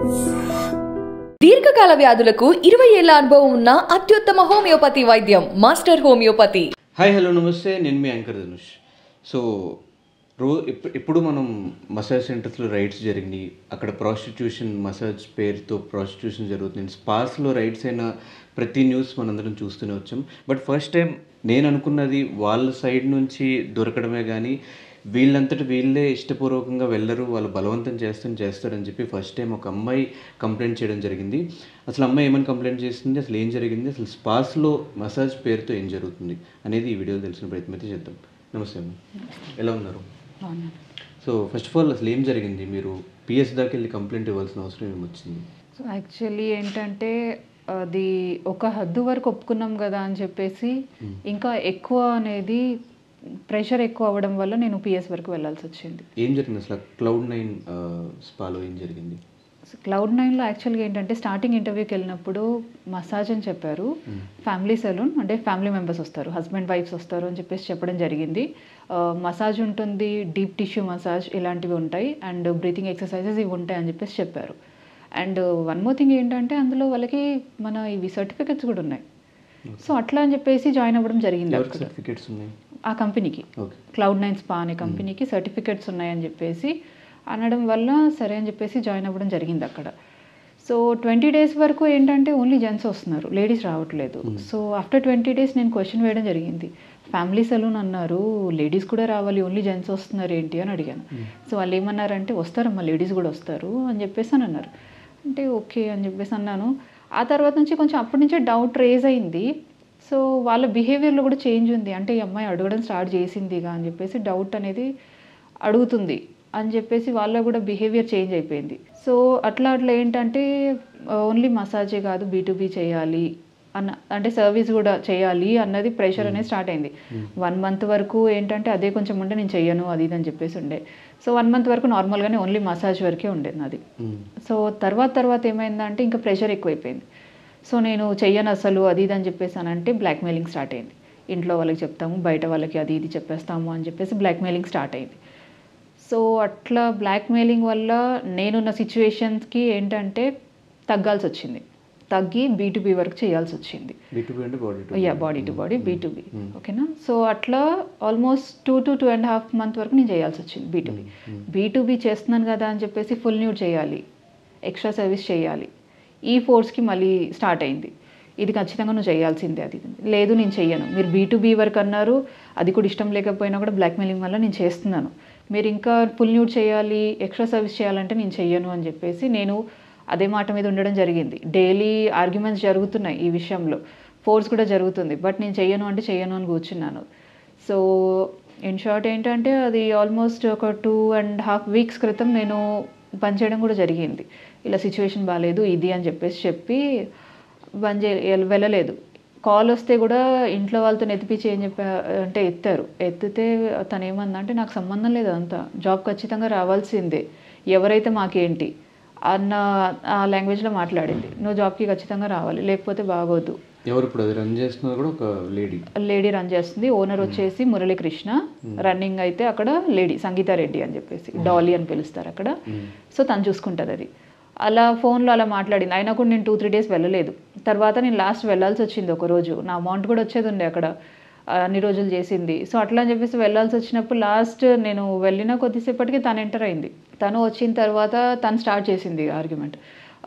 దీర్ఘకాల వ్యాధులకు ఇరవై ఏళ్ల అనుభవం ఉన్న అత్యుత్తమ హోమియోపతి వైద్యం మాస్టర్ హోమియోపతి హాయ్ హలో నమస్తే నేను మీ యాంకర్ ధనుష్ సో రో ఇప్పు- ఇప్పుడు మనం మసాజ్ సెంటర్స్లో రైడ్స్ జరిగినాయి అక్కడ ప్రాస్టిట్యూషన్ మసాజ్ పేరుతో ప్రాస్టిట్యూషన్ జరుగుతుంది స్పాస్లో రైడ్స్ అయిన ప్రతి న్యూస్ మనందరం చూస్తూనే వచ్చాం బట్ ఫస్ట్ టైం నేను అనుకున్నది వాళ్ళ సైడ్ నుంచి దొరకడమే కానీ వీళ్ళంతటి వీళ్ళే ఇష్టపూర్వకంగా వెళ్ళరు వాళ్ళు బలవంతం చేస్తాను చేస్తారని చెప్పి ఫస్ట్ టైం ఒక అమ్మాయి కంప్లైంట్ చేయడం జరిగింది అసలు అమ్మాయి ఏమని కంప్లైంట్ చేస్తుంది అసలు ఏం జరిగింది అసలు స్పాస్లో మసాజ్ పేరుతో ఏం జరుగుతుంది అనేది ఈ వీడియోలో తెలిసిన ప్రయత్నం అయితే చేద్దాం నమస్తే అమ్మ ఎలా ఉన్నారు సో ఫస్ట్ ఆఫ్ ఆల్ అసలు ఏం జరిగింది మీరు పిఎస్ దాకా వెళ్ళి కంప్లైంట్ ఇవ్వాల్సిన అవసరం ఏమొచ్చింది సో యాక్చువల్లీ ఏంటంటే అది ఒక హద్దు వరకు ఒప్పుకున్నాం కదా అని చెప్పేసి ఇంకా ఎక్కువ అనేది ప్రెషర్ ఎక్కువ అవ్వడం వల్ల నేను పిఎస్ వరకు వెళ్ళాల్సి వచ్చింది ఏం జరిగింది అసలు క్లౌడ్ నైన్ స్పాలో ఏం జరిగింది సో క్లౌడ్ నైన్లో యాక్చువల్గా ఏంటంటే స్టార్టింగ్ ఇంటర్వ్యూకి వెళ్ళినప్పుడు మసాజ్ అని చెప్పారు ఫ్యామిలీ సెలూన్ అంటే ఫ్యామిలీ మెంబర్స్ వస్తారు హస్బెండ్ వైఫ్స్ వస్తారు అని చెప్పేసి చెప్పడం జరిగింది మసాజ్ ఉంటుంది డీప్ టిష్యూ మసాజ్ ఇలాంటివి ఉంటాయి అండ్ బ్రీతింగ్ ఎక్సర్సైజెస్ ఇవి ఉంటాయి అని చెప్పేసి చెప్పారు అండ్ వన్ మోర్ థింగ్ ఏంటంటే అందులో వాళ్ళకి మన ఇవి సర్టిఫికెట్స్ కూడా ఉన్నాయి సో అట్లా అని చెప్పేసి జాయిన్ అవ్వడం జరిగింది ఎవరికి అక్కడ సర్టిఫికేట్స్ ఉన్నాయి ఆ కంపెనీకి ఓకే క్లౌడ్ నైన్ స్పా అనే కంపెనీకి సర్టిఫికెట్స్ ఉన్నాయని చెప్పేసి అనడం వల్ల సరే అని చెప్పేసి జాయిన్ అవ్వడం జరిగింది అక్కడ సో ట్వంటీ డేస్ వరకు ఏంటంటే ఓన్లీ జెంట్స్ వస్తున్నారు లేడీస్ రావట్లేదు సో ఆఫ్టర్ ట్వంటీ డేస్ నేను క్వశ్చన్ వేయడం జరిగింది ఫ్యామిలీ సెలూన్ అన్నారు లేడీస్ కూడా రావాలి ఓన్లీ జెంట్స్ వస్తున్నారు ఏంటి అని అడిగాను సో వాళ్ళు ఏమన్నారంటే వస్తారమ్మా లేడీస్ కూడా వస్తారు అని చెప్పేసి అని అన్నారు అంటే ఓకే అని చెప్పేసి అన్నాను ఆ తర్వాత నుంచి కొంచెం అప్పటి నుంచే డౌట్ రేజ్ అయింది సో వాళ్ళ బిహేవియర్లో కూడా చేంజ్ ఉంది అంటే ఈ అమ్మాయి అడగడం స్టార్ట్ చేసిందిగా అని చెప్పేసి డౌట్ అనేది అడుగుతుంది అని చెప్పేసి వాళ్ళ కూడా బిహేవియర్ చేంజ్ అయిపోయింది సో అట్లా అట్లా ఏంటంటే ఓన్లీ మసాజే కాదు బీ చేయాలి అన్న అంటే సర్వీస్ కూడా చేయాలి అన్నది ప్రెషర్ అనేది స్టార్ట్ అయింది వన్ మంత్ వరకు ఏంటంటే అదే కొంచెం ఉంటే నేను చెయ్యను అది ఇది అని చెప్పేసి ఉండే సో వన్ మంత్ వరకు నార్మల్గానే ఓన్లీ మసాజ్ వరకే ఉండేది నాది సో తర్వాత తర్వాత ఏమైందంటే ఇంకా ప్రెషర్ ఎక్కువైపోయింది సో నేను చెయ్యను అసలు అది ఇది అని చెప్పేసి అని అంటే బ్లాక్మెయిలింగ్ స్టార్ట్ అయింది ఇంట్లో వాళ్ళకి చెప్తాము బయట వాళ్ళకి అది ఇది చెప్పేస్తాము అని చెప్పేసి బ్లాక్మెయిలింగ్ స్టార్ట్ అయింది సో అట్లా బ్లాక్మెయిలింగ్ వల్ల నేనున్న సిచ్యువేషన్స్కి ఏంటంటే తగ్గాల్సి వచ్చింది తగ్గి బీ వరకు చేయాల్సి వచ్చింది బీటుబీ అంటే body to yeah body to body B to B ఓకేనా సో అట్లా almost two to two and half month వరకు నేను చేయాల్సి వచ్చింది B to B B to B చేస్తున్నాను కదా అని చెప్పేసి ఫుల్ న్యూడ్ చేయాలి ఎక్స్ట్రా సర్వీస్ చేయాలి ఈ ఫోర్స్కి మళ్ళీ స్టార్ట్ అయింది ఇది ఖచ్చితంగా నువ్వు చేయాల్సిందే అది ఇది. లేదు నేను చెయ్యను మీరు బీ టు బీ వర్క్ అన్నారు అది కూడా ఇష్టం లేకపోయినా కూడా బ్లాక్మెయిలింగ్ వల్ల నేను చేస్తున్నాను మీరు ఇంకా ఫుల్ న్యూడ్ చేయాలి ఎక్స్ట్రా సర్వీస్ చేయాలంటే నేను చెయ్యను అని చెప్పేసి నేను అదే మాట మీద ఉండడం జరిగింది డైలీ ఆర్గ్యుమెంట్స్ జరుగుతున్నాయి ఈ విషయంలో ఫోర్స్ కూడా జరుగుతుంది బట్ నేను చెయ్యను అంటే చెయ్యను అని కూర్చున్నాను సో ఇన్ షార్ట్ ఏంటంటే అది ఆల్మోస్ట్ ఒక టూ అండ్ హాఫ్ వీక్స్ క్రితం నేను పనిచేయడం కూడా జరిగింది ఇలా సిచ్యువేషన్ బాగాలేదు ఇది అని చెప్పేసి చెప్పి బంద్ చే వెళ్ళలేదు కాల్ వస్తే కూడా ఇంట్లో వాళ్ళతో ఎత్తిపించి ఏం చెప్పా అంటే ఎత్తారు ఎత్తితే తను ఏమందంటే నాకు సంబంధం లేదు అంతా జాబ్ ఖచ్చితంగా రావాల్సిందే ఎవరైతే మాకేంటి అన్న ఆ లాంగ్వేజ్లో మాట్లాడింది నువ్వు జాబ్కి ఖచ్చితంగా రావాలి లేకపోతే బాగోదు ఎవరు ఇప్పుడు అది రన్ చేస్తున్నది కూడా ఒక లేడీ లేడీ రన్ చేస్తుంది ఓనర్ వచ్చేసి మురళీకృష్ణ రన్నింగ్ అయితే అక్కడ లేడీ సంగీత రెడ్డి అని చెప్పేసి డాలీ అని పిలుస్తారు అక్కడ సో తను చూసుకుంటుంది అది అలా ఫోన్లో అలా మాట్లాడింది అయినా కూడా నేను టూ త్రీ డేస్ వెళ్ళలేదు తర్వాత నేను లాస్ట్ వెళ్ళాల్సి వచ్చింది ఒక రోజు నా అమౌంట్ కూడా వచ్చేది ఉండే అక్కడ ఆ, అన్ని రోజులు చేసింది సో అట్లా అని చెప్పేసి వెళ్ళాల్సి వచ్చినప్పుడు లాస్ట్ నేను వెళ్ళిన కొద్దిసేపటికి తను ఎంటర్ అయింది తను వచ్చిన తర్వాత తను స్టార్ట్ చేసింది ఆర్గ్యుమెంట్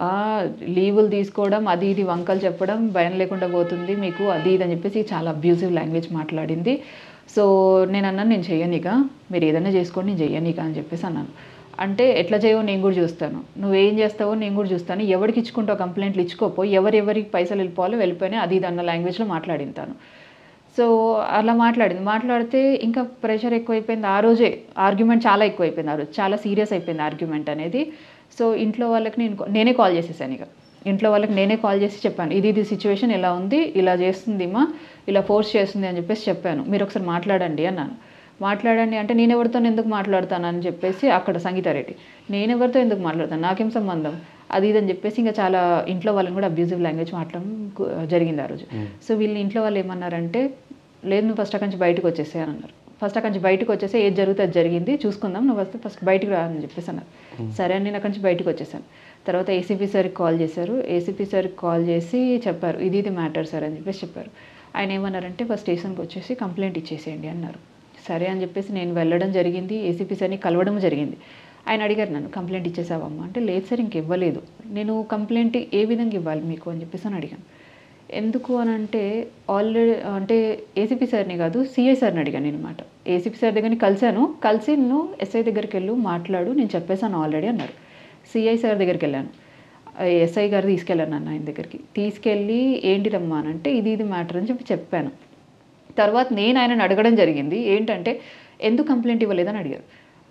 లీవులు తీసుకోవడం అది ఇది వంకలు చెప్పడం భయం లేకుండా పోతుంది మీకు అది ఇది అని చెప్పేసి చాలా అబ్యూజివ్ లాంగ్వేజ్ మాట్లాడింది సో నేను అన్నాను నేను చెయ్యనిక మీరు ఏదైనా చేసుకోండి నేను చెయ్యనిక అని చెప్పేసి అన్నాను అంటే ఎట్లా చేయవో నేను కూడా చూస్తాను నువ్వేం చేస్తావో నేను కూడా చూస్తాను ఎవరికి ఇచ్చుకుంటావు కంప్లైంట్లు ఇచ్చుకోపో ఎవరెవరికి పైసలు వెళ్ళిపోవాలో వెళ్ళిపోయినా అది ఇది అన్న లాంగ్వేజ్లో మాట్లాడింది తాను సో అలా మాట్లాడింది మాట్లాడితే ఇంకా ప్రెషర్ ఎక్కువైపోయింది ఆ రోజే ఆర్గ్యుమెంట్ చాలా ఎక్కువైపోయింది ఆ రోజు చాలా సీరియస్ అయిపోయింది ఆర్గ్యుమెంట్ అనేది సో ఇంట్లో వాళ్ళకి నేను నేనే కాల్ చేసేసాను ఇక ఇంట్లో వాళ్ళకి నేనే కాల్ చేసి చెప్పాను ఇది ఇది సిచ్యువేషన్ ఇలా ఉంది ఇలా చేస్తుంది మా ఇలా ఫోర్స్ చేస్తుంది అని చెప్పేసి చెప్పాను మీరు ఒకసారి మాట్లాడండి అన్నాను మాట్లాడండి అంటే నేను ఎవరితో ఎందుకు మాట్లాడతాను అని చెప్పేసి అక్కడ సంగీతారెడ్డి నేను ఎవరితో ఎందుకు మాట్లాడతాను నాకేం సంబంధం అది ఇది అని చెప్పేసి ఇంకా చాలా ఇంట్లో వాళ్ళని కూడా అబ్యూజివ్ లాంగ్వేజ్ మాట్లాడడం కు- జరిగింది ఆ రోజు సో వీళ్ళు ఇంట్లో వాళ్ళు ఏమన్నారంటే లేదు నువ్వు ఫస్ట్ అక్కడి నుంచి బయటకు వచ్చేసే అని అన్నారు ఫస్ట్ అక్కడి నుంచి బయటకు వచ్చేసి ఏది జరిగితే అది జరిగింది చూసుకుందాం నువ్వు వస్తే ఫస్ట్ బయటకు రా అని చెప్పేసి అన్నారు సరే అని నేను అక్కడి నుంచి బయటకు వచ్చేసాను తర్వాత ఏసీపీ సార్కి కాల్ చేశారు ఏసీపీ సార్కి కాల్ చేసి చెప్పారు ఇది ఇది మ్యాటర్ సార్ అని చెప్పేసి చెప్పారు ఆయన ఏమన్నారంటే ఫస్ట్ స్టేషన్కి వచ్చేసి కంప్లైంట్ ఇచ్చేసేయండి అన్నారు సరే అని చెప్పేసి నేను వెళ్ళడం జరిగింది ఏసీపీ సార్ని కలవడం జరిగింది ఆయన అడిగారు నన్ను కంప్లైంట్ ఇచ్చేసావమ్మా అంటే లేదు సార్ ఇంక ఇవ్వలేదు నేను కంప్లైంట్ ఏ విధంగా ఇవ్వాలి మీకు అని చెప్పేసి అని అడిగాను ఎందుకు అని అంటే ఆల్రెడీ అంటే ఏసీపీ సార్ని కాదు సిఐ సార్ని అడిగాను నేను అనమాట ఏసీపీ సార్ దగ్గరని కలిశాను కలిసి నువ్వు ఎస్ఐ దగ్గరికి వెళ్ళు మాట్లాడు నేను చెప్పేశాను ఆల్రెడీ అన్నారు సిఐ సార్ దగ్గరికి వెళ్ళాను ఎస్ఐ గారు తీసుకెళ్ళాను నన్ను ఆయన దగ్గరికి తీసుకెళ్ళి ఏంటిదమ్మా అని అంటే ఇది ఇది మ్యాటర్ అని చెప్పి చెప్పాను తర్వాత నేను ఆయనను అడగడం జరిగింది ఏంటంటే ఎందుకు కంప్లైంట్ ఇవ్వలేదని అడిగారు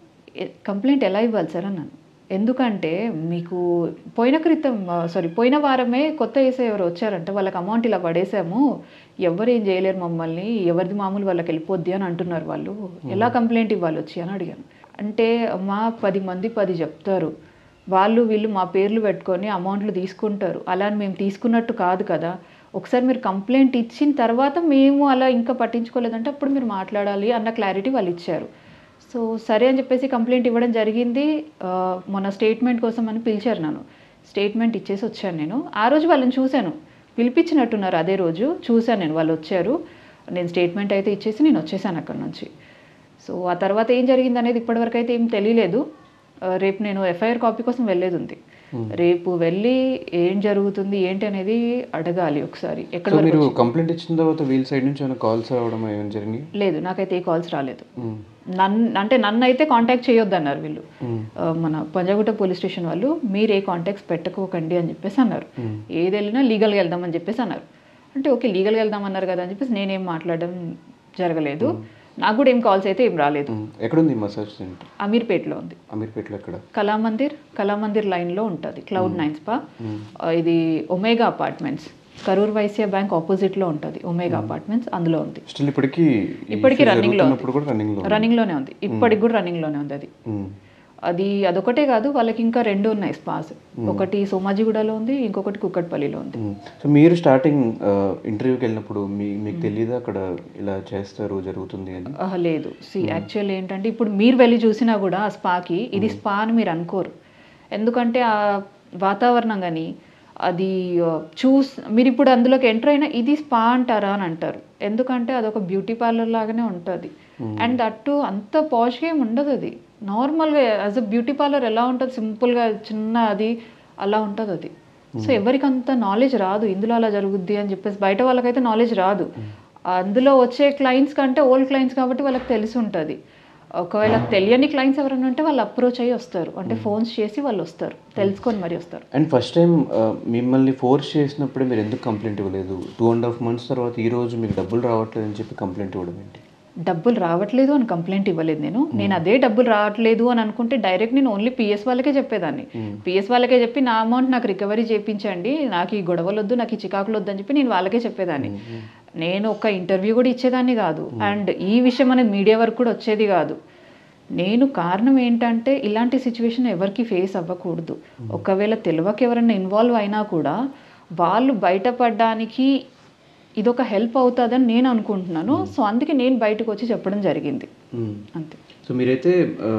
ఎ- కంప్లైంట్ ఎలా ఇవ్వాలి సార్ అన్నాను ఎందుకంటే మీకు పోయిన క్రితం సారీ పోయిన వారమే కొత్త వేసే ఎవరు వచ్చారంటే వాళ్ళకి అమౌంట్ ఇలా పడేసాము ఎవరు ఏం చేయలేరు మమ్మల్ని ఎవరిది మామూలు వాళ్ళకి వెళ్ళిపోద్ది అని అంటున్నారు వాళ్ళు ఎలా కంప్లైంట్ ఇవ్వాలి వచ్చి అని అడిగాను అంటే మా పది మంది పది చెప్తారు వాళ్ళు వీళ్ళు మా పేర్లు పెట్టుకొని అమౌంట్లు తీసుకుంటారు అలా అని మేము తీసుకున్నట్టు కాదు కదా ఒకసారి మీరు కంప్లైంట్ ఇచ్చిన తర్వాత మేము అలా ఇంకా పట్టించుకోలేదంటే అప్పుడు మీరు మాట్లాడాలి అన్న క్లారిటీ వాళ్ళు ఇచ్చారు సో సరే అని చెప్పేసి కంప్లైంట్ ఇవ్వడం జరిగింది ఆ, మొన్న స్టేట్మెంట్ కోసం అని పిలిచారు నన్ను స్టేట్మెంట్ ఇచ్చేసి వచ్చాను నేను ఆ రోజు వాళ్ళని చూశాను పిలిపించినట్టున్నారు అదే రోజు చూశాను నేను వాళ్ళు వచ్చారు నేను స్టేట్మెంట్ అయితే ఇచ్చేసి నేను వచ్చేసాను అక్కడ నుంచి సో ఆ తర్వాత ఏం జరిగింది అనేది ఇప్పటివరకు అయితే ఏం తెలియలేదు ఆ, రేపు నేను ఎఫ్ఐఆర్ కాపీ కోసం వెళ్ళేది ఉంది రేపు వెళ్ళి ఏం జరుగుతుంది ఏంటి అనేది అడగాలి ఒకసారి ఎక్కడ సో వరకు మీరు కంప్లైంట్ ఇచ్చిన తర్వాత వీళ్ళ సైడ్ నుంచి ఏమైనా కాల్స్ రావడం ఏమైనా జరిగింది లేదు నాకైతే ఏ కాల్స్ రాలేదు నన్ను అంటే నన్ను అయితే కాంటాక్ట్ చేయొద్దు అన్నారు వీళ్ళు ఆ, మన పంజాగుట్ట పోలీస్ స్టేషన్ వాళ్ళు మీరు ఏ కాంటాక్ట్స్ పెట్టుకోకండి అని చెప్పేసి అన్నారు ఏది వెళ్ళినా లీగల్గా వెళ్దామని చెప్పేసి అన్నారు అంటే ఓకే లీగల్గా వెళ్దాం అన్నారు కదా అని చెప్పేసి నేనేం మాట్లాడడం జరగలేదు నాకు కూడా ఏం కాల్స్ అయితే ఏం రాలేదు ఎక్కడుంది మసాజ్ సెంటర్ అమీర్పేట్లో ఉంది అమీర్పేటలో ఎక్కడ కళామందిర్ కళామందిర్ లైన్లో ఉంటుంది క్లౌడ్ నైన్ స్పా ఆ, ఇది Omega apartments Karur Vysya bank ఆపోజిట్లో ఉంటుంది ఒమేగా అపార్ట్మెంట్స్ అందులో ఉంది స్టిల్ ఇప్పటికీ ఈ ఇప్పటికీ issue రన్నింగ్లో జరుగుతున్నప్పుడు కూడా రన్నింగ్ లో రన్నింగ్లోనే ఉంది ఇప్పటికి కూడా రన్నింగ్లోనే ఉంది అది ఉమ్. అది అదొకటే కాదు వాళ్ళకి ఇంకా రెండు ఉన్నాయి స్పాస్ ఒకటి సోమాజిగూడలో ఉంది ఇంకొకటి కుక్కట్పల్లిలో ఉంది ఉమ్. సో మీరు స్టార్టింగ్ ఇంటర్వ్యూకి వెళ్ళినప్పుడు మీ మీకు తెలియదా అక్కడ ఇలా చేస్తారు జరుగుతుంది అని ఆహా, లేదు సి యాక్చువల్ ఏంటంటే ఇప్పుడు మీరు వెళ్ళి చూసినా కూడా ఆ స్పాకి ఇది స్పా అని మీరు అనుకోరు ఎందుకంటే ఆ వాతావరణం కానీ అది ఆ, చూస్ మీరు ఇప్పుడు అందులోకి ఎంటర్ అయినా ఇది స్పా అంటారా అని అంటారు ఎందుకంటే అదొక బ్యూటీ పార్లర్ లాగానే ఉంటుంది అండ్ అట్టు అంత పాష్గా ఏమి ఉండదు అది నార్మల్గా యాజ్ అ బ్యూటీ పార్లర్ ఎలా ఉంటుంది సింపుల్గా చిన్న అది అలా ఉంటుంది అది సో ఎవరికి అంత నాలెడ్జ్ రాదు ఇందులో అలా జరుగుద్ది అని చెప్పేసి బయట వాళ్ళకైతే నాలెడ్జ్ రాదు అందులో వచ్చే క్లయింట్స్ కంటే ఓల్డ్ క్లయింట్స్ కాబట్టి వాళ్ళకి తెలిసి ఉంటుంది ఒకవేళ తెలియని క్లయింట్స్ ఎవరైనా ఉంటే వాళ్ళు అప్రోచ్ అయ్యి వస్తారు అంటే ఫోన్స్ చేసి వాళ్ళు వస్తారు తెలుసుకొని మరి వస్తారు అండ్ ఫస్ట్ టైం మిమ్మల్ని ఫోర్స్ చేసినప్పుడే మీరు ఎందుకు కంప్లైంట్ ఇవ్వలేదు టూ అండ్ హాఫ్ మంత్స్ తర్వాత ఈ రోజు మీకు డబ్బులు రావట్లేదు అని చెప్పి కంప్లైంట్ ఇవ్వడం ఏంటి డబ్బులు రావట్లేదు అని కంప్లైంట్ ఇవ్వలేదు నేను నేను అదే డబ్బులు రావట్లేదు అని అనుకుంటే డైరెక్ట్ నేను ఓన్లీ పిఎస్ వాళ్ళకే చెప్పేదాన్ని పిఎస్ వాళ్ళకే చెప్పి నా అమౌంట్ నాకు రికవరీ చేయించండి నాకు ఈ గొడవలు వద్దు నాకు ఈ చికాకులు వద్దు అని చెప్పి నేను వాళ్ళకే చెప్పేదాన్ని నేను ఒక ఇంటర్వ్యూ కూడా ఇచ్చేదాన్ని కాదు అండ్ ఈ విషయం అనేది మీడియా వరకు కూడా వచ్చేది కాదు నేను కారణం ఏంటంటే ఇలాంటి సిచ్యువేషన్ ఎవరికి ఫేస్ అవ్వకూడదు ఒకవేళ తెలియక ఎవరైనా ఇన్వాల్వ్ అయినా కూడా వాళ్ళు బయటపడడానికి ఇదొక హెల్ప్ అవుతుందని నేను అనుకుంటున్నాను సో అందుకే నేను బయటకు వచ్చి చెప్పడం జరిగింది అంతే సో మీరైతే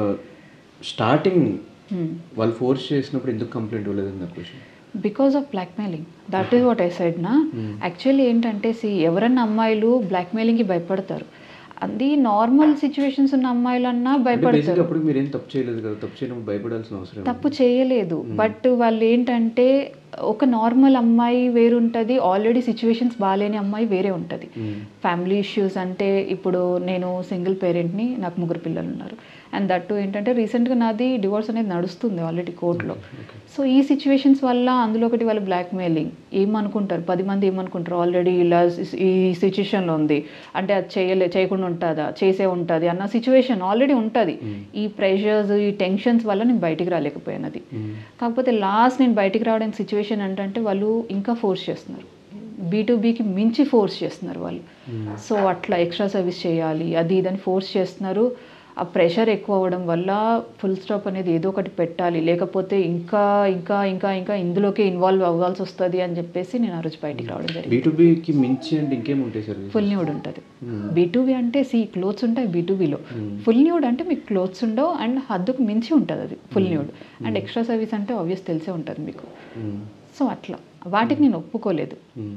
స్టార్టింగ్ వాళ్ళు ఫోర్స్ చేసినప్పుడు ఎందుకు కంప్లైంట్ ఇవ్వలేదు నా question because of blackmailing that is what I said నా యాక్చువల్లీ ఏంటంటే సి ఎవరన్నా అమ్మాయిలు బ్లాక్మెయిలింగ్కి భయపడతారు అది నార్మల్ సిచ్యువేషన్స్ ఉన్న అమ్మాయిలన్నా భయపడతారు బేసిక్గా అప్పుడు మీరు ఏం తప్పు చేయలేదు కదా తప్పు చేయడం భయపడాల్సిన అవసరం తప్పు చేయలేదు బట్ వాళ్ళు ఏంటంటే ఒక నార్మల్ అమ్మాయి వేరుంటుంది ఆల్రెడీ సిచ్యువేషన్స్ బాగాలేని అమ్మాయి వేరే ఉంటుంది ఫ్యామిలీ ఇష్యూస్ అంటే ఇప్పుడు నేను సింగిల్ పేరెంట్ని నాకు ముగ్గురు పిల్లలు ఉన్నారు అండ్ దట్టు ఏంటంటే రీసెంట్గా నాది డివోర్స్ అనేది నడుస్తుంది ఆల్రెడీ కోర్టులో సో ఈ సిచ్యువేషన్స్ వల్ల అందులో ఒకటి వాళ్ళు బ్లాక్మెయిలింగ్ ఏమనుకుంటారు పది మంది ఏమనుకుంటారు ఆల్రెడీ ఇలా ఈ సిచ్యువేషన్లో ఉంది అంటే అది చేయలే చేయకుండా ఉంటుందా చేసే ఉంటుంది అన్న సిచ్యువేషన్ ఆల్రెడీ ఉంటుంది ఈ ప్రెషర్స్ ఈ టెన్షన్స్ వల్ల నేను బయటికి రాలేకపోయాను అది కాకపోతే లాస్ట్ నేను బయటికి రావడానికి సిచ్యువేషన్ ఏంటంటే వాళ్ళు ఇంకా ఫోర్స్ చేస్తున్నారు బీ టు బీకి మించి ఫోర్స్ చేస్తున్నారు వాళ్ళు సో అట్లా ఎక్స్ట్రా సర్వీస్ చేయాలి అది ఇదని ఫోర్స్ చేస్తున్నారు ఆ ప్రెషర్ ఎక్కువ అవ్వడం వల్ల ఫుల్ స్టాప్ అనేది ఏదో ఒకటి పెట్టాలి లేకపోతే ఇంకా ఇంకా ఇంకా ఇంకా ఇందులోకే ఇన్వాల్వ్ అవ్వాల్సి వస్తుంది అని చెప్పేసి నేను ఆ రోజు బయటికి రావడం జరిగింది బీటుబీకి మించి అంటే ఇంకేం ఉంటాయి సర్వీస్ ఫుల్ న్యూడ్ ఉంటుంది బీటూబీ అంటే సి క్లోత్స్ ఉంటాయి బీటూబీలో ఫుల్ న్యూడ్ అంటే మీకు క్లోత్స్ ఉండవు అండ్ హద్దుకు మించి ఉంటుంది అది full nude and extra service అంటే ఆబ్వియస్ తెలిసే ఉంటుంది మీకు సో అట్లా వాటికి నేను ఒప్పుకోలేదు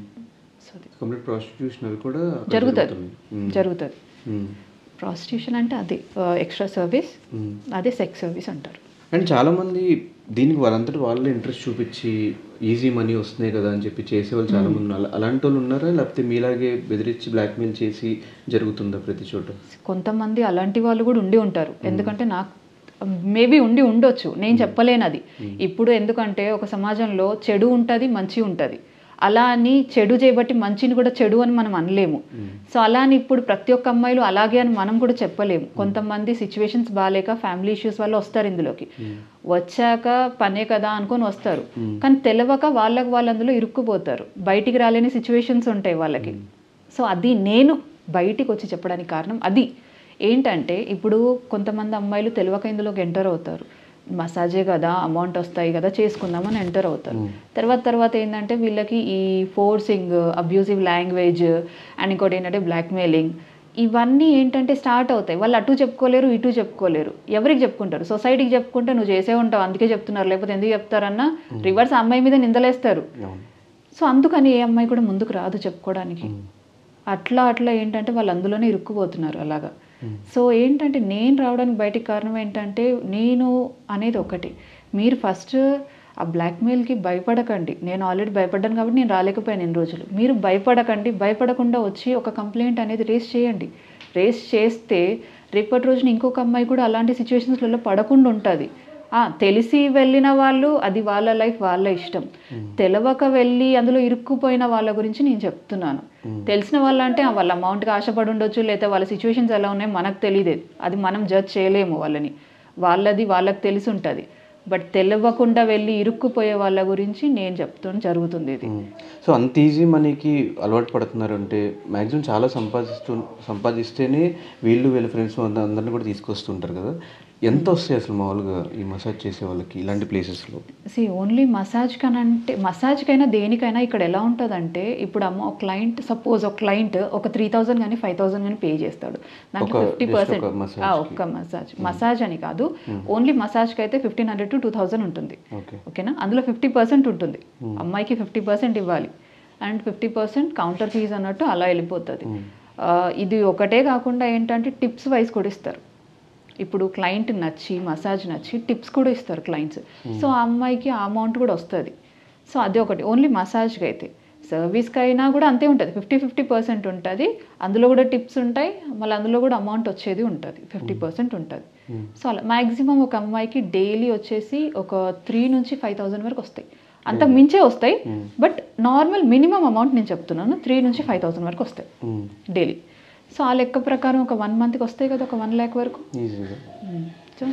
సో అది కంప్లీట్ ప్రాస్టిట్యూషన్ అవి కూడా అక్కడ జరుగుతుంది జరుగుతుంది. మ్మ్. జరుగుతుంది మ్మ్. ప్రాస్టిట్యూషన్ అంటే అదే ఎక్స్ట్రా సర్వీస్ మ్మ్. అదే సెక్స్ సర్వీస్ అంటారు అండ్ చాలామంది దీనికి వాళ్ళంతటి వాళ్ళే ఇంట్రెస్ట్ చూపించి ఈజీ మనీ వస్తున్నాయి కదా అని చెప్పి చేసే వాళ్ళు చాలా మంది ఉన్నారు అలాంటి వాళ్ళు ఉన్నారా లేకపోతే మీలాగే బెదిరించి బ్లాక్మెయిల్ చేసి జరుగుతుందా ప్రతి చోట కొంతమంది అలాంటి వాళ్ళు కూడా ఉండి ఉంటారు ఎందుకంటే నాకు మేబీ ఉండి ఉండొచ్చు నేను చెప్పలేను అది ఇప్పుడు ఎందుకంటే ఒక సమాజంలో చెడు ఉంటుంది మంచి ఉంటుంది అలా అని చెడు చేయబట్టి మంచిని కూడా చెడు అని మనం అనలేము సో అలా అని ఇప్పుడు ప్రతి ఒక్క అమ్మాయిలు అలాగే అని మనం కూడా చెప్పలేము కొంతమంది సిచ్యువేషన్స్ బాగాలేక ఫ్యామిలీ ఇష్యూస్ వల్ల వస్తారు ఇందులోకి వచ్చాక పనే కదా అనుకొని వస్తారు కానీ తెలియక వాళ్ళకి వాళ్ళు అందులో ఇరుక్కుపోతారు బయటికి రాలేని సిచ్యువేషన్స్ ఉంటాయి వాళ్ళకి సో అది నేను బయటికి వచ్చి చెప్పడానికి కారణం అది ఏంటంటే ఇప్పుడు కొంతమంది అమ్మాయిలు తెలియక ఇందులోకి ఎంటర్ అవుతారు మసాజే కదా అమౌంట్ వస్తాయి కదా చేసుకుందామని ఎంటర్ అవుతారు తర్వాత తర్వాత ఏంటంటే వీళ్ళకి ఈ ఫోర్సింగ్ అబ్యూజివ్ లాంగ్వేజ్ అండ్ ఇంకోటి ఏంటంటే బ్లాక్మెయిలింగ్ ఇవన్నీ ఏంటంటే స్టార్ట్ అవుతాయి వాళ్ళు అటు చెప్పుకోలేరు ఇటు చెప్పుకోలేరు ఎవరికి చెప్పుకుంటారు సొసైటీకి చెప్పుకుంటే నువ్వు చేసే ఉంటావు అందుకే చెప్తున్నారు లేకపోతే ఎందుకు చెప్తారన్నా రివర్స్ అమ్మాయి మీద నిందలేస్తారు అవును సో అందుకని ఏ అమ్మాయి కూడా ముందుకు రాదు చెప్పుకోవడానికి అట్లా అట్లా ఏంటంటే వాళ్ళు అందులోనే ఇరుక్కుపోతున్నారు అలాగా సో ఏంటంటే నేను రావడానికి బయటికి కారణం ఏంటంటే నేను అనేది ఒకటి మీరు ఫస్ట్ ఆ బ్లాక్మెయిల్కి భయపడకండి నేను ఆల్రెడీ భయపడ్డాను కాబట్టి నేను రాలేకపోయాను ఎన్ని రోజులు మీరు భయపడకండి భయపడకుండా వచ్చి ఒక కంప్లైంట్ అనేది రేస్ చేయండి రేస్ చేస్తే రేపటి రోజున ఇంకొక అమ్మాయి కూడా అలాంటి సిచ్యువేషన్స్లలో పడకుండా ఉంటుంది ఆ, తెలిసి వెళ్ళిన వాళ్ళు అది వాళ్ళ లైఫ్ వాళ్ళ ఇష్టం తెలవక వెళ్ళి అందులో ఇరుక్కుపోయిన వాళ్ళ గురించి నేను చెప్తున్నాను తెలిసిన వాళ్ళు అంటే ఆ, వాళ్ళ అమౌంట్కి ఆశపడి ఉండొచ్చు లేదా వాళ్ళ సిచ్యువేషన్స్ ఎలా ఉన్నాయో మనకు తెలియదు అది మనం జడ్జ్ చేయలేము వాళ్ళని వాళ్ళది వాళ్ళకి తెలిసి ఉంటుంది బట్ తెలియకుండా వెళ్ళి ఇరుక్కుపోయే వాళ్ళ గురించి నేను చెప్తాను జరుగుతుంది ఇది సో అంత ఈజీ మనీకి అలవాటు పడుతున్నారు అంటే మ్యాక్సిమం చాలా సంపాదిస్తూ సంపాదిస్తేనే వీళ్ళు వీళ్ళ ఫ్రెండ్స్ అందరిని కూడా తీసుకొస్తుంటారు కదా ఎంత వస్తాయి అసలు మామూలుగా ఈ మసాజ్ చేసే వాళ్ళకి ఇలాంటి ప్లేసెస్లో సి ఓన్లీ మసాజ్ కనంటే మసాజ్కైనా దేనికైనా ఇక్కడ ఎలా ఉంటుందంటే ఇప్పుడు అమ్మ ఒక క్లయింట్ సపోజ్ ఒక క్లయింట్ ఒక త్రీ థౌజండ్ కానీ ఫైవ్ థౌసండ్ కానీ పే చేస్తాడు దాంట్లో ఒక- ఫిఫ్టీ just పర్సెంట్ ఒక massage కి. ఒక్క మసాజ్ మసాజ్ అని కాదు ఓన్లీ మసాజ్కి అయితే fifteen hundred to two thousand ఉంటుంది ఓకే ఓకేనా అందులో ఫిఫ్టీ పర్సెంట్ ఉంటుంది అమ్మాయికి ఫిఫ్టీ పర్సెంట్ ఇవ్వాలి and fifty percent counter fees అన్నట్టు అలా వెళ్ళిపోతుంది ఆ, ఇది ఒకటే కాకుండా ఏంటంటే టిప్స్ వైజ్ కూడా ఇస్తారు ఇప్పుడు క్లయింట్ నచ్చి మసాజ్ నచ్చి టిప్స్ కూడా ఇస్తారు క్లయింట్స్ సో ఆ అమ్మాయికి ఆ అమౌంట్ కూడా వస్తుంది సో అది ఒకటి ఓన్లీ మసాజ్కి అయితే సర్వీస్కి అయినా కూడా అంతే ఉంటుంది ఫిఫ్టీ ఫిఫ్టీ పర్సెంట్ ఉంటుంది అందులో కూడా టిప్స్ ఉంటాయి మళ్ళీ అందులో కూడా అమౌంట్ వచ్చేది ఉంటుంది ఫిఫ్టీ పర్సెంట్ ఉంటుంది సో అలా మ్యాక్సిమం ఒక అమ్మాయికి డైలీ వచ్చేసి ఒక త్రీ నుంచి ఫైవ్ థౌజండ్ వరకు వస్తాయి అంత మించే వస్తాయి బట్ నార్మల్ మినిమం అమౌంట్ నేను చెప్తున్నాను త్రీ నుంచి ఫైవ్ థౌసండ్ వరకు వస్తాయి డైలీ సో ఆ లెక్క ప్రకారం ఒక వన్ మంత్కి వస్తాయి కదా ఒక వన్ ల్యాక్ వరకు ఈజీగా సో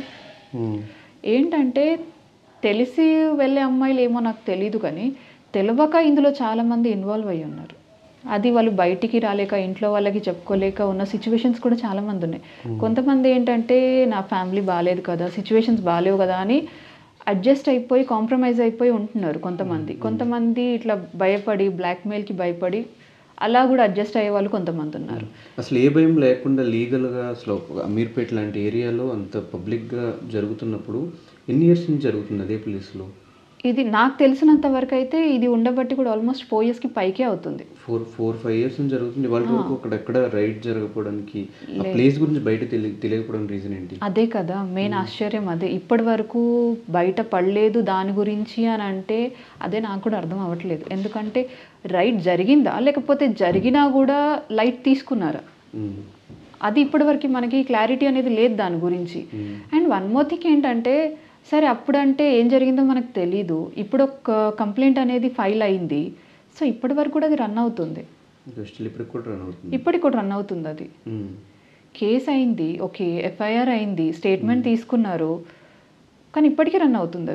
ఏంటంటే తెలిసి వెళ్ళే అమ్మాయిలు ఏమో నాకు తెలియదు కానీ తెలియక ఇందులో చాలామంది ఇన్వాల్వ్ అయ్యి ఉన్నారు అది వాళ్ళు బయటికి రాలేక ఇంట్లో వాళ్ళకి చెప్పుకోలేక ఉన్న సిచ్యువేషన్స్ కూడా చాలామంది ఉన్నాయి కొంతమంది ఏంటంటే నా ఫ్యామిలీ బాగాలేదు కదా సిచ్యువేషన్స్ బాగాలేవు కదా అని అడ్జస్ట్ అయిపోయి కాంప్రమైజ్ అయిపోయి ఉంటున్నారు కొంతమంది కొంతమంది ఇట్లా భయపడి బ్లాక్మెయిల్కి భయపడి అలా కూడా అడ్జస్ట్ అయ్యే వాళ్ళు కొంతమంది ఉన్నారు అసలు ఏ భయం లేకుండా లీగల్గా అసలు ఒక అమీర్పేట్ లాంటి ఏరియాలో అంత పబ్లిక్గా జరుగుతున్నప్పుడు ఎన్ని ఇయర్స్ నుంచి జరుగుతుంది అదే ప్లేస్లో ఇది నాకు తెలిసినంత వరకు అయితే ఇది ఉండబట్టి కూడా ఆల్మోస్ట్ ఫోర్ ఇయర్స్కి పైకే అవుతుంది ఫోర్ ఫోర్ ఫైవ్ ఇయర్స్ నుంచి జరుగుతుంది వాళ్ళ వరకు అక్కడెక్కడ రైడ్ జరగకపోవడానికి ఆ ప్లేస్ గురించి బయట తెలియ తెలియకపోవడం రీజన్ ఏంటి అదే కదా మెయిన్ ఆశ్చర్యం అదే ఇప్పటి వరకు బయట పడలేదు దాని గురించి అని అంటే అదే నాకు కూడా అర్థం అవ్వట్లేదు ఎందుకంటే రైట్ జరిగిందా లేకపోతే జరిగినా కూడా లైట్ తీసుకున్నారా మ్మ్. అది ఇప్పటివరకు మనకి క్లారిటీ అనేది లేదు దాని గురించి అండ్ వన్ మోర్ థింగ్ ఏంటంటే సరే అప్పుడంటే ఏం జరిగిందో మనకు తెలీదు ఇప్పుడు ఒక కంప్లైంట్ అనేది ఫైల్ అయింది సో ఇప్పటి వరకు కూడా అది రన్ అవుతుంది ఇంకా స్టిల్ ఇప్పటికి కూడా రన్ అవుతుంది ఇప్పటికి కూడా రన్ అవుతుంది అది మ్మ్. కేసు అయింది ఓకే ఎఫ్ఐఆర్ అయింది స్టేట్మెంట్ తీసుకున్నారు కానీ ఇప్పటికీ రన్ అవుతుంది అది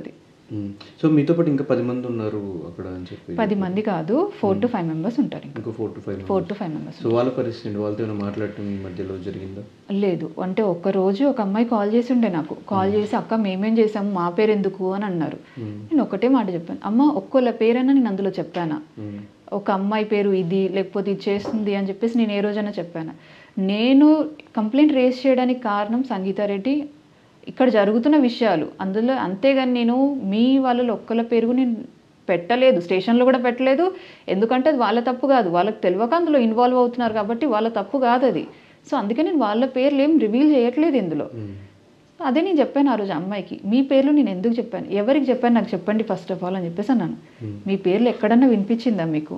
మ్మ్. సో మీతో పాటు ఇంకా పది మంది ఉన్నారు అక్కడ అని చెప్పి పది మంది కాదు ఫోర్ టు ఫైవ్ మెంబర్స్ ఉంటారు ఇంకా ఇంకో four to five four to five members so వాళ్ళ పరిస్థితి ఏంటి? వాళ్ళతో ఏమైనా మాట్లాడటం ఈ మధ్యలో జరిగిందా లేదు అంటే ఒక్క రోజు ఒక అమ్మాయి కాల్ చేసి ఉండే నాకు కాల్ చేసి అక్క మేమేం చేసాము మా పేరు ఎందుకు అని అన్నారు నేను ఒకటే మాట చెప్పాను అమ్మ ఒక్కోళ్ళ పేరైనా నేను అందులో చెప్పానా మ్మ్. ఒక అమ్మాయి పేరు ఇది లేకపోతే ఇది చేస్తుంది అని చెప్పేసి నేను ఏ రోజైనా చెప్పాను నేను కంప్లైంట్ రేస్ చేయడానికి కారణం సంగీతారెడ్డి ఇక్కడ జరుగుతున్న విషయాలు అందులో అంతేగాని నేను మీ వాళ్ళలో ఒక్కళ్ళ పేరు నేను పెట్టలేదు స్టేషన్లో కూడా పెట్టలేదు ఎందుకంటే అది వాళ్ళ తప్పు కాదు వాళ్ళకి తెలియక అందులో ఇన్వాల్వ్ అవుతున్నారు కాబట్టి వాళ్ళ తప్పు కాదు అది సో అందుకే నేను వాళ్ళ పేర్లు ఏం రివీల్ చేయట్లేదు ఇందులో మ్మ్. అదే నేను చెప్పాను ఆ రోజు అమ్మాయికి మీ పేర్లు నేను ఎందుకు చెప్పాను ఎవరికి చెప్పాను నాకు చెప్పండి ఫస్ట్ ఆఫ్ ఆల్ అని చెప్పేసి అన్నాను మీ పేర్లు ఎక్కడన్నా వినిపించిందా మీకు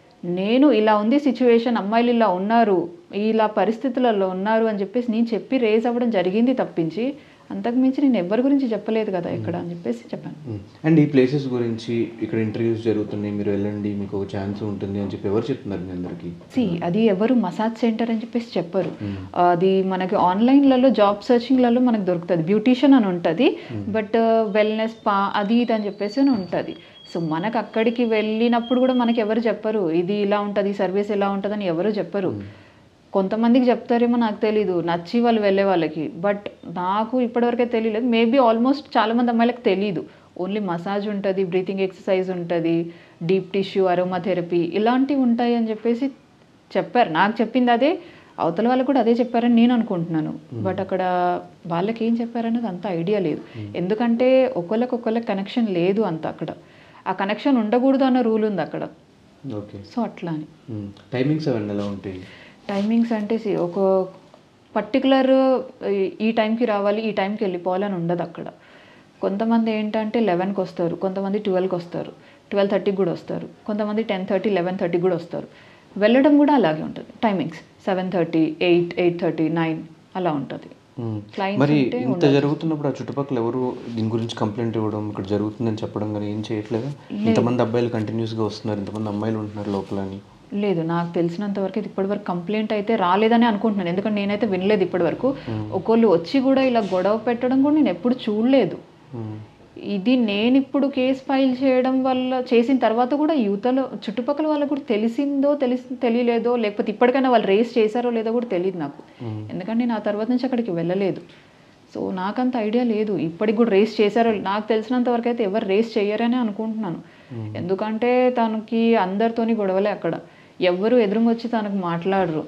నేను ఇలా ఉంది సిచ్యువేషన్ అమ్మాయిలు ఇలా ఉన్నారు ఇలా పరిస్థితులలో ఉన్నారు అని చెప్పేసి నేను చెప్పి రేజ్ అవ్వడం జరిగింది తప్పించి అంతకుమించి నేను ఎవరి గురించి చెప్పలేదు కదా ఇక్కడ అని చెప్పేసి చెప్పాను మ్మ్. అండ్ ఈ ప్లేసెస్ గురించి ఇక్కడ ఇంటర్వ్యూస్ జరుగుతున్నాయి మీరు వెళ్ళండి మీకు ఒక ఛాన్స్ ఉంటుంది అని చెప్పి ఎవరు చెప్తున్నారు మీ అందరికి సి అది ఎవరు మసాజ్ సెంటర్ అని చెప్పేసి చెప్పరు అది మనకి ఆన్లైన్లలో జాబ్ సర్చింగ్లలో మనకు దొరుకుతుంది బ్యూటీషియన్ అని ఉంటుంది బట్ వెల్నెస్ పా అది ఇది అని చెప్పేసి అని ఉంటుంది సో మనకు అక్కడికి వెళ్ళినప్పుడు కూడా మనకి ఎవరు చెప్పరు ఇది ఇలా ఉంటుంది సర్వీస్ ఎలా ఉంటుందని ఎవరు చెప్పరు కొంతమందికి చెప్తారేమో నాకు తెలీదు నచ్చి వాళ్ళు వెళ్ళే వాళ్ళకి బట్ నాకు ఇప్పటివరకే తెలియలేదు మేబీ ఆల్మోస్ట్ చాలామంది అమ్మాయిలకు తెలీదు ఓన్లీ మసాజ్ ఉంటుంది బ్రీతింగ్ ఎక్సర్సైజ్ ఉంటుంది డీప్ టిష్యూ అరోమాథెరపీ ఇలాంటివి ఉంటాయి అని చెప్పేసి చెప్పారు నాకు చెప్పింది అదే అవతల వాళ్ళకు కూడా అదే చెప్పారని నేను అనుకుంటున్నాను బట్ అక్కడ వాళ్ళకి ఏం చెప్పారనేది అంత ఐడియా లేదు ఎందుకంటే ఒకళ్ళకి ఒకళ్ళకి కనెక్షన్ లేదు అంత అక్కడ ఆ కనెక్షన్ ఉండకూడదు అన్న రూల్ ఉంది అక్కడ ఓకే సో అట్లా అని టైమింగ్స్ అవన్నీ ఎలా ఉంటాయి టైమింగ్స్ అంటే see, ఒక పర్టికులర్ ఈ టైంకి రావాలి ఈ టైంకి వెళ్ళిపోవాలి అని ఉండదు అక్కడ కొంతమంది ఏంటంటే లెవెన్కి వస్తారు కొంతమంది ట్వెల్వ్కి వస్తారు ట్వెల్వ్ థర్టీకి కూడా వస్తారు కొంతమంది టెన్ థర్టీ లెవెన్ థర్టీకి కూడా వస్తారు వెళ్ళడం కూడా అలాగే ఉంటుంది timings seven thirty eight eight thirty nine అలా ఉంటుంది మ్మ్. Clients మరి ఉంటే ఇంత జరుగుతున్నప్పుడు ఆ చుట్టుపక్కల ఎవరు దీని గురించి కంప్లైంట్ ఇవ్వడం ఇక్కడ జరుగుతుందని చెప్పడం కానీ ఏం చేయట్లేదా ఇంతమంది అబ్బాయిలు కంటిన్యూస్గా వస్తున్నారు ఇంతమంది అమ్మాయిలు ఉంటున్నారు లోపల అని లేదు నాకు తెలిసినంత వరకు ఇది ఇప్పటివరకు కంప్లైంట్ అయితే రాలేదని అనుకుంటున్నాను ఎందుకంటే నేనైతే వినలేదు ఇప్పటివరకు ఒకళ్ళు వచ్చి కూడా ఇలా గొడవ పెట్టడం కూడా నేను ఎప్పుడు చూడలేదు మ్మ్. ఇది నేను ఇప్పుడు కేసు ఫైల్ చేయడం వల్ల చేసిన తర్వాత కూడా యువతలో చుట్టుపక్కల వాళ్ళకు కూడా తెలిసిందో తెలిసి తెలియలేదో లేకపోతే ఇప్పటికైనా వాళ్ళు రేస్ చేశారో లేదో కూడా తెలియదు నాకు ఎందుకంటే నేను ఆ తర్వాత నుంచి అక్కడికి వెళ్ళలేదు సో నాకంత ఐడియా లేదు ఇప్పటికి కూడా రేస్ చేశారో నాకు తెలిసినంత వరకు అయితే ఎవరు రేస్ చేయరని అనుకుంటున్నాను ఎందుకంటే తనకి అందరితోని గొడవలే అక్కడ ఎవరు ఎదురుంగొచ్చి తనకు మాట్లాడరు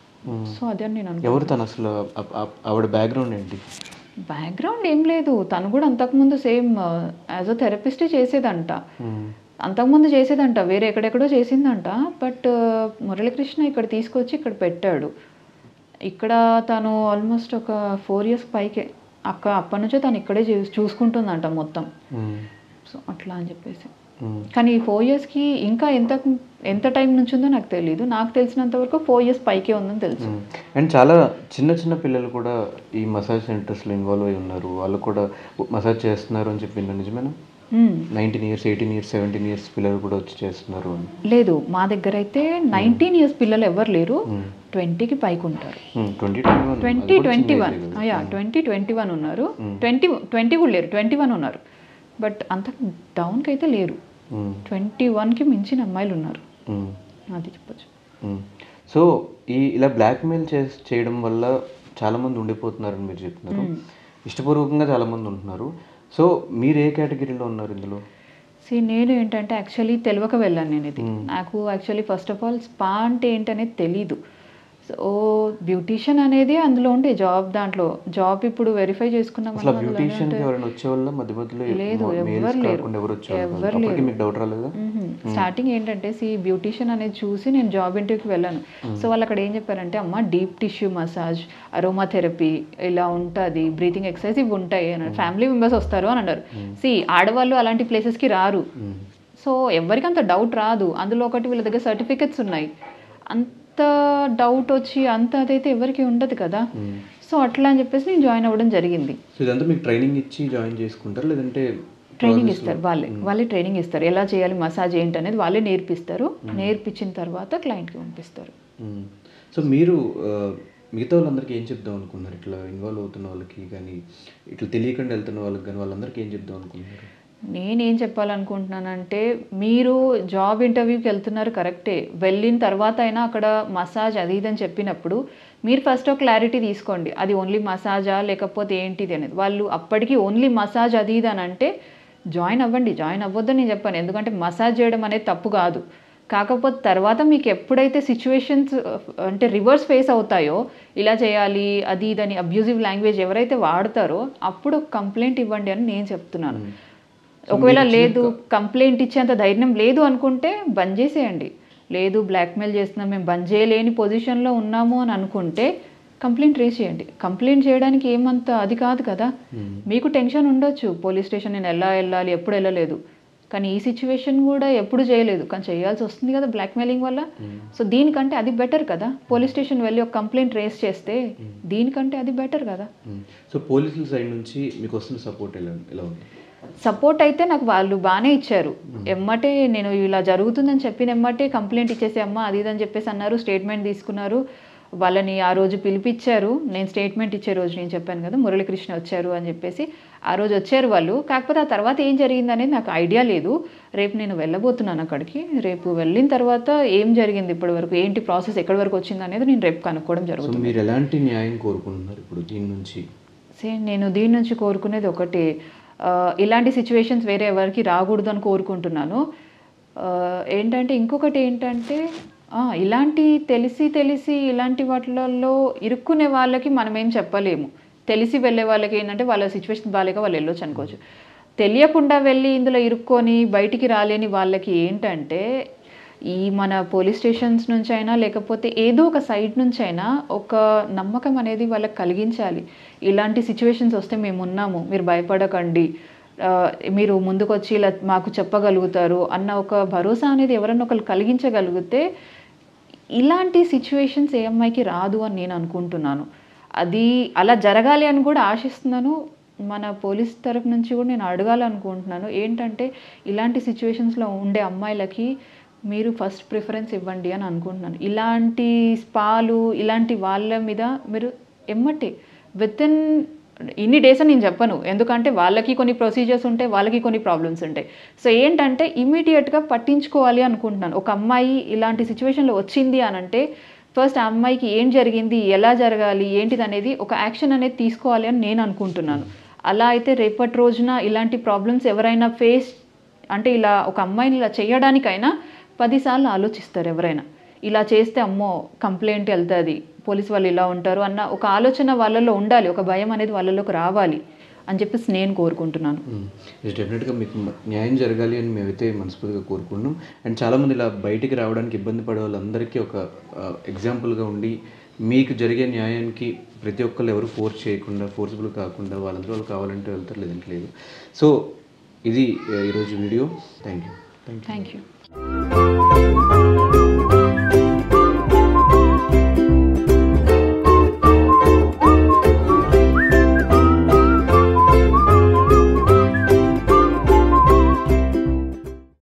సో అదే అని నేను అనుకుంటున్నాను ఎవరు తను అసలు ఆ- ఆ- ఆవిడ బ్యాక్గ్రౌండ్ ఏంటి బ్యాక్గ్రౌండ్ ఏం లేదు తను కూడా అంతకుముందు సేమ్ యాజ్ అ థెరపిస్టే చేసేదంట మ్మ్. అంతకుముందు చేసేదంట వేరే ఎక్కడెక్కడో చేసిందంట బట్ మురళీకృష్ణ ఇక్కడ తీసుకొచ్చి ఇక్కడ పెట్టాడు ఇక్కడ తను ఆల్మోస్ట్ ఒక ఫోర్ ఇయర్స్ పైకే అక్క అప్పటి నుంచే తను ఇక్కడే చూ- చూసుకుంటుందంట మొత్తం మ్మ్. సో అట్లా అని చెప్పేసి మ్మ్. కానీ ఈ ఫోర్ ఇయర్స్కి ఇంకా ఎంత ఎంత టైం నుంచి ఉందో నాకు తెలియదు నాకు తెలిసినంత వరకు ఫోర్ ఇయర్స్ పైకే ఉందని తెలుసు మ్మ్. అండ్ చాలా చిన్న చిన్న పిల్లలు కూడా ఈ మసాజ్ సెంటర్స్లో ఇన్వాల్వ్ అయి ఉన్నారు వాళ్ళు కూడా మసాజ్ చేస్తున్నారు అని చెప్పి విన్నాను నిజమేనా మ్మ్. Nineteen years eighteen years seventeen years పిల్లలు కూడా వచ్చి చేస్తున్నారు అని లేదు మా దగ్గర అయితే నైన్టీన్ ఇయర్స్ పిల్లలు ఎవరు లేరు ట్వంటీకి పైకి ఉంటారు twenty twenty one twenty twenty one yeah twenty twenty one ఉన్నారు ట్వంటీ ట్వంటీ కూడా లేరు ట్వంటీ వన్ ఉన్నారు బట్ అంత డౌన్కి అయితే లేరు ట్వంటీ వన్కి మించిన అమ్మాయిలు ఉన్నారు అది చెప్పొచ్చు సో ఈ ఇలా బ్లాక్మెయిల్ చే చేయడం వల్ల చాలామంది ఉండిపోతున్నారని మీరు చెప్తున్నారు ఇష్టపూర్వకంగా చాలామంది ఉంటున్నారు సో మీరు ఏ కేటగిరీలో ఉన్నారు ఇందులో see నేను ఏంటంటే యాక్చువల్లీ తెలియక వెళ్ళాను నేను ఇది నాకు actually first of all spa అంటే ఏంటనేది తెలీదు సో బ్యూటీషియన్ అనేది అందులో ఉండే జాబ్ దాంట్లో జాబ్ ఇప్పుడు వెరిఫై చేసుకున్నాం అసలు బ్యూటీషియన్ ఎవరైనా వచ్చే వాళ్ళ మధ్య మధ్యలో లేదు, మేల్స్ ఎవ్వరు లేరు. కాకుండా ఎవరు వచ్చేవాళ్ళు కాదు. ఎవ్వరు అప్పటికి మీకు డౌట్ రాలేదా స్టార్టింగ్ ఏంటంటే సి బ్యూటీషియన్ అనేది చూసి నేను జాబ్ ఇంటర్వ్యూకి వెళ్ళాను సో వాళ్ళు అక్కడ ఏం చెప్పారంటే అమ్మ డీప్ టిష్యూ మసాజ్ అరోమాథెరపీ ఇలా ఉంటుంది బ్రీతింగ్ ఎక్సర్సైజ్ ఇవి ఉంటాయి అన్నారు ఫ్యామిలీ మెంబర్స్ వస్తారు అని అన్నారు సి ఆడవాళ్ళు అలాంటి ప్లేసెస్కి రారు సో ఎవరికి అంత డౌట్ రాదు అందులో ఒకటి వీళ్ళ దగ్గర సర్టిఫికెట్స్ ఉన్నాయి అంత డౌట్ వచ్చి అంత అదైతే ఎవరికి ఉండదు కదా సో అట్లా అని చెప్పేసి నేను జాయిన్ అవ్వడం జరిగింది సో ఇదంతా మీకు ట్రైనింగ్ ఇచ్చి జాయిన్ చేసుకుంటారు లేదంటే ట్రైనింగ్ ఇస్తారు వాళ్ళే వాళ్ళే ట్రైనింగ్ ఇస్తారు ఎలా చేయాలి మసాజ్ ఏంటి అనేది వాళ్ళే నేర్పిస్తారు నేర్పించిన తర్వాత క్లయింట్కి పంపిస్తారు మ్మ్. సో మీరు ఆ, మిగతా వాళ్ళందరికీ ఏం చెప్దాం అనుకున్నారు ఇట్లా ఇన్వాల్వ్ అవుతున్న వాళ్ళకి కానీ ఇట్లా తెలియకుండా వెళ్తున్న వాళ్ళకి కానీ వాళ్ళందరికీ ఏం చెప్దాం అనుకున్నారు నేనేం చెప్పాలనుకుంటున్నానంటే మీరు జాబ్ ఇంటర్వ్యూకి వెళ్తున్నారు కరెక్టే వెళ్ళిన తర్వాత అయినా అక్కడ మసాజ్ అది ఇది అని చెప్పినప్పుడు మీరు ఫస్ట్ ఒక క్లారిటీ తీసుకోండి అది ఓన్లీ మసాజా లేకపోతే ఏంటిది అనేది వాళ్ళు అప్పటికి ఓన్లీ మసాజ్ అది ఇది అని అంటే జాయిన్ అవ్వండి జాయిన్ అవ్వద్దని నేను చెప్పాను ఎందుకంటే మసాజ్ చేయడం అనేది తప్పు కాదు కాకపోతే తర్వాత మీకు ఎప్పుడైతే సిచ్యువేషన్స్ అంటే రివర్స్ ఫేస్ అవుతాయో ఇలా చేయాలి అది ఇదని అబ్యూజివ్ లాంగ్వేజ్ ఎవరైతే వాడతారో అప్పుడు కంప్లైంట్ ఇవ్వండి అని నేను చెప్తున్నాను ఒకవేళ లేదు కంప్లైంట్ ఇచ్చేంత ధైర్యం లేదు అనుకుంటే బంద్ చేసేయండి లేదు బ్లాక్మెయిల్ చేస్తున్నాం మేము బంద్ చేయలేని పొజిషన్లో ఉన్నాము అని అనుకుంటే కంప్లైంట్ రేస్ చేయండి కంప్లైంట్ చేయడానికి ఏమంత అది కాదు కదా మీకు టెన్షన్ ఉండొచ్చు పోలీస్ స్టేషన్ నేను ఎలా వెళ్ళాలి ఎప్పుడు వెళ్ళలేదు కానీ ఈ సిచ్యువేషన్ కూడా ఎప్పుడు చేయలేదు కానీ చేయాల్సి వస్తుంది కదా బ్లాక్మెయిలింగ్ వల్ల సో దీనికంటే అది బెటర్ కదా పోలీస్ స్టేషన్ వెళ్ళి ఒక కంప్లైంట్ రేస్ చేస్తే దీనికంటే అది బెటర్ కదా సో పోలీసుల సైడ్ నుంచి మీకు వస్తున్న సపోర్ట్ ఎలా ఎలా ఉంది సపోర్ట్ అయితే నాకు వాళ్ళు బాగానే ఇచ్చారు ఎమ్మటే నేను ఇలా జరుగుతుందని చెప్పిన ఎమ్మటే కంప్లైంట్ ఇచ్చేసి అమ్మ అది ఇది అని చెప్పేసి అన్నారు స్టేట్మెంట్ తీసుకున్నారు వాళ్ళని ఆ రోజు పిలిపించారు నేను స్టేట్మెంట్ ఇచ్చే రోజు నేను చెప్పాను కదా మురళీకృష్ణ వచ్చారు అని చెప్పేసి ఆ రోజు వచ్చారు వాళ్ళు కాకపోతే ఆ తర్వాత ఏం జరిగింది అనేది నాకు ఐడియా లేదు రేపు నేను వెళ్ళబోతున్నాను అక్కడికి రేపు వెళ్ళిన తర్వాత ఏం జరిగింది ఇప్పటి వరకు ఏంటి ప్రాసెస్ ఎక్కడి వరకు వచ్చింది అనేది నేను రేపు కనుక్కోవడం సో జరుగుతుంది మీరు ఎలాంటి న్యాయం కోరుకుంటున్నారు ఇప్పుడు దీని నుంచి సేమ్ నేను దీని నుంచి కోరుకునేది ఒకటి ఆ, ఇలాంటి సిచ్యువేషన్స్ వేరే ఎవరికి రాకూడదు అని కోరుకుంటున్నాను ఆ, ఏంటంటే ఇంకొకటి ఏంటంటే ఆ, ఇలాంటి తెలిసి తెలిసి ఇలాంటి వాటిలలో ఇరుక్కునే వాళ్ళకి మనం ఏం చెప్పలేము తెలిసి వెళ్ళే వాళ్ళకి ఏంటంటే వాళ్ళ సిచ్యువేషన్ బాగాలేక వాళ్ళు వెళ్ళొచ్చు అనుకోవచ్చు తెలియకుండా వెళ్ళి ఇందులో ఇరుక్కొని బయటికి రాలేని వాళ్ళకి ఏంటంటే ఈ మన పోలీస్ స్టేషన్స్ నుంచి అయినా లేకపోతే ఏదో ఒక సైడ్ నుంచి అయినా ఒక నమ్మకం అనేది వాళ్ళకి కలిగించాలి ఇలాంటి సిచ్యువేషన్స్ వస్తే మేము ఉన్నాము మీరు భయపడకండి ఆ, మీరు ముందుకు వచ్చి ఇలా మాకు చెప్పగలుగుతారు అన్న ఒక భరోసా అనేది ఎవరన్నా ఒకరు కలిగించగలిగితే ఇలాంటి సిచ్యువేషన్స్ ఏ అమ్మాయికి రాదు అని నేను అనుకుంటున్నాను అది అలా జరగాలి అని కూడా ఆశిస్తున్నాను మన పోలీస్ తరపు నుంచి కూడా నేను అడగాలనుకుంటున్నాను ఏంటంటే ఇలాంటి సిచ్యువేషన్స్లో ఉండే అమ్మాయిలకి మీరు ఫస్ట్ ప్రిఫరెన్స్ ఇవ్వండి అని అనుకుంటున్నాను ఇలాంటి స్పాలు ఇలాంటి వాళ్ళ మీద మీరు ఎమ్మటే విత్ ఇన్ ఇన్ని డేస్ అని నేను చెప్పను ఎందుకంటే వాళ్ళకి కొన్ని ప్రొసీజర్స్ ఉంటాయి వాళ్ళకి కొన్ని ప్రాబ్లమ్స్ ఉంటాయి సో ఏంటంటే ఇమీడియట్గా పట్టించుకోవాలి అనుకుంటున్నాను ఒక అమ్మాయి ఇలాంటి సిచ్యువేషన్లో వచ్చింది అని అంటే ఫస్ట్ ఆ అమ్మాయికి ఏం జరిగింది ఎలా జరగాలి ఏంటిది అనేది ఒక యాక్షన్ అనేది తీసుకోవాలి అని నేను అనుకుంటున్నాను అలా అయితే రేపటి రోజున ఇలాంటి ప్రాబ్లమ్స్ ఎవరైనా ఫేస్ అంటే ఇలా ఒక అమ్మాయిని ఇలా చేయడానికైనా పదిసార్లు ఆలోచిస్తారు ఎవరైనా ఇలా చేస్తే అమ్మో కంప్లైంట్ వెళ్తుంది పోలీస్ వాళ్ళు ఇలా ఉంటారు అన్న ఒక ఆలోచన వాళ్ళలో ఉండాలి ఒక భయం అనేది వాళ్ళలోకి రావాలి అని చెప్పేసి నేను కోరుకుంటున్నాను ఇది డెఫినెట్గా మీకు మ- న్యాయం జరగాలి అని మేమైతే మనస్ఫూర్తిగా కోరుకుంటున్నాం అండ్ చాలామంది ఇలా బయటికి రావడానికి ఇబ్బంది పడే వాళ్ళందరికీ ఒక ఎగ్జాంపుల్గా ఉండి మీకు జరిగే న్యాయానికి ప్రతి ఒక్కళ్ళు ఎవరు ఫోర్స్ చేయకుండా ఫోర్స్ఫుల్ కాకుండా వాళ్ళందరూ వాళ్ళు కావాలంటే వెళ్తారు లేదంటే లేదు సో ఇది ఆ, ఈరోజు video thank you thank you thank you